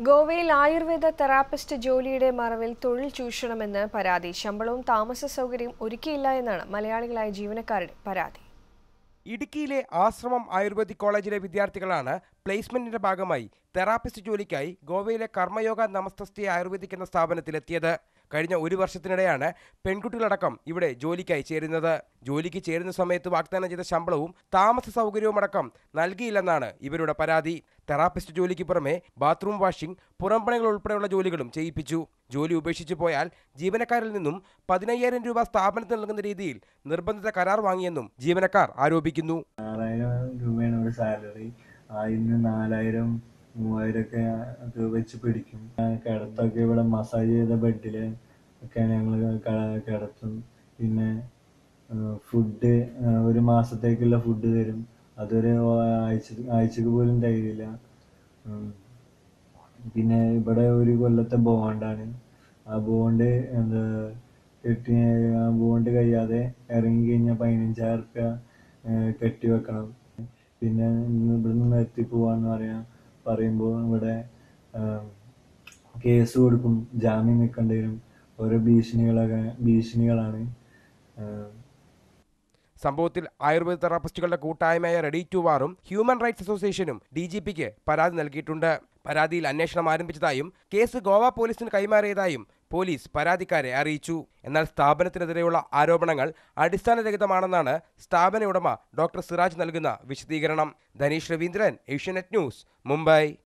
ഗോവയിൽ ആയുർവേദ തെറാപ്പിസ്റ്റ് ജോലിയുടെ മറവിൽ തൊഴിൽ ചൂഷണമെന്ന് പരാതി ശമ്പളവും താമസ സൗകര്യവും ഒരുക്കിയില്ല എന്നാണ് മലയാളികളായ ജീവനക്കാരുടെ പരാതി ഇടുക്കിയിലെ ആശ്രമം ആയുർവേദിക് കോളേജിലെ വിദ്യാർത്ഥികളാണ് പ്ലേസ്മെന്റിന്റെ ഭാഗമായി തെറാപ്പിസ്റ്റ് ജോലിക്കായി ഗോവയിലെ കർമ്മയോഗ നമസ്തസ്തി ആയുർവേദിക് എന്ന സ്ഥാപനത്തിലെത്തിയത് കഴിഞ്ഞ ഒരു വർഷത്തിനിടെയാണ് പെൺകുട്ടികളടക്കം ഇവിടെ ജോലിക്കായി ചേരുന്നത് ജോലിക്ക് ചേരുന്ന സമയത്ത് വാഗ്ദാനം ചെയ്ത ശമ്പളവും താമസ സൗകര്യവും അടക്കം നൽകിയില്ലെന്നാണ് ഇവരുടെ പരാതി തെറാപ്പിസ്റ്റ് ജോലിക്ക് പുറമെ ബാത്റൂം വാഷിംഗ് പുറംപണികൾ ഉൾപ്പെടെയുള്ള ജോലികളും ചെയ്യിപ്പിച്ചു ജോലി ഉപേക്ഷിച്ചു പോയാൽ ജീവനക്കാരിൽ നിന്നും പതിനയ്യായിരം രൂപ സ്ഥാപനത്തിന് നൽകുന്ന രീതിയിൽ നിർബന്ധിത കരാർ വാങ്ങിയെന്നും ജീവനക്കാർ ആരോപിക്കുന്നു ആറായിരം രൂപയാണ് ഇവിടെ സാലറി അതിന് നാലായിരം മൂവായിരം ഒക്കെ ഒക്കെ വെച്ച് പിടിക്കും ആ, കിടത്തൊക്കെ ഇവിടെ മസാജ് ചെയ്ത ബെഡില് ഒക്കെയാണ് ഞങ്ങൾ കിടത്തും പിന്നെ ഫുഡ് ഒരു മാസത്തേക്കുള്ള ഫുഡ് തരും അതൊരു ആഴ്ച ആഴ്ചക്ക് പോലും തികയില്ല ഉം. പിന്നെ ഇവിടെ ഒരു കൊല്ലത്തെ ബോണ്ടാണ് ആ ബോണ്ട് എന്താ കെട്ടി ആ ബോണ്ട് കഴിയാതെ ഇറങ്ങി കഴിഞ്ഞാൽ പതിനഞ്ചായിരം റുപ്യ കെട്ടി വെക്കണം പിന്നെ ഇന്ന് ഇവിടെ നിന്ന് എത്തി പോവാന്ന് പറയാം പറയുമ്പോൾ ഇവിടെ കേസ് കൊടുക്കും ജാമ്യം നിൽക്കേണ്ടി വരും ഓരോ ഭീഷണികളൊക്കെ ഭീഷണികളാണ് ആ, സംഭവത്തിൽ ആയുർവേദ തെറാപ്പിസ്റ്റുകളുടെ കൂട്ടായ്മയായ റെഡി ടു വാറും ഹ്യൂമൻ റൈറ്റ്സ് അസോസിയേഷനും ഡി ജി പിക്ക് പരാതി നൽകിയിട്ടുണ്ട് പരാതിയിൽ അന്വേഷണം ആരംഭിച്ചതായും കേസ് ഗോവ പോലീസിന് കൈമാറിയതായും പോലീസ് പരാതിക്കാരെ അറിയിച്ചു എന്നാൽ സ്ഥാപനത്തിനെതിരെയുള്ള ആരോപണങ്ങൾ അടിസ്ഥാനരഹിതമാണെന്നാണ് സ്ഥാപന ഉടമ ഡോക്ടർ സിറാജ് നൽകുന്ന വിശദീകരണം ധനീഷ് രവീന്ദ്രൻ ഏഷ്യാനെറ്റ് ന്യൂസ് മുംബൈ